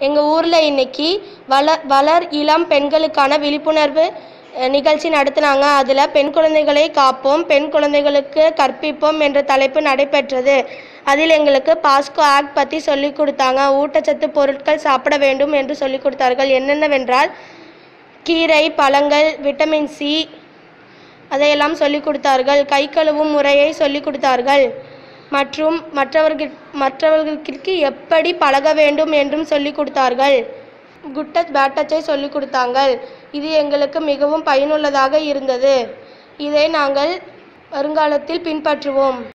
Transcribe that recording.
எங்கள் ஊரில் இன்னைக்கு வள வளர் இளம் பெண்களுக்கான விழிப்புணர்வு அஹ், நிகழ்ச்சி நடத்தினாங்க அதில் பெண் குழந்தைகளை காப்போம் பெண் குழந்தைகளுக்கு கற்பிப்போம் என்ற தலைப்பு நடைபெற்றது அதில் எங்களுக்கு பாஸ்கோ ஆக்ட் பற்றி சொல்லி கொடுத்தாங்க ஊட்டச்சத்து பொருட்கள் சாப்பிட வேண்டும் என்று சொல்லி கொடுத்தார்கள் என்னென்னவென்றால் கீரை பழங்கள் விட்டமின் சி அதையெல்லாம் சொல்லி கொடுத்தார்கள் கை கழுவும் முறையை சொல்லி கொடுத்தார்கள் மற்றும் மற்றவர்கள் மற்றவர்களுக்கு எப்படி பழக வேண்டும் என்றும் சொல்லி கொடுத்தார்கள் குட் டச் பேட் டச்சை சொல்லி கொடுத்தாங்கள் இது எங்களுக்கு மிகவும் பயனுள்ளதாக இருந்தது இதை நாங்கள் வருங்காலத்தில் பின்பற்றுவோம்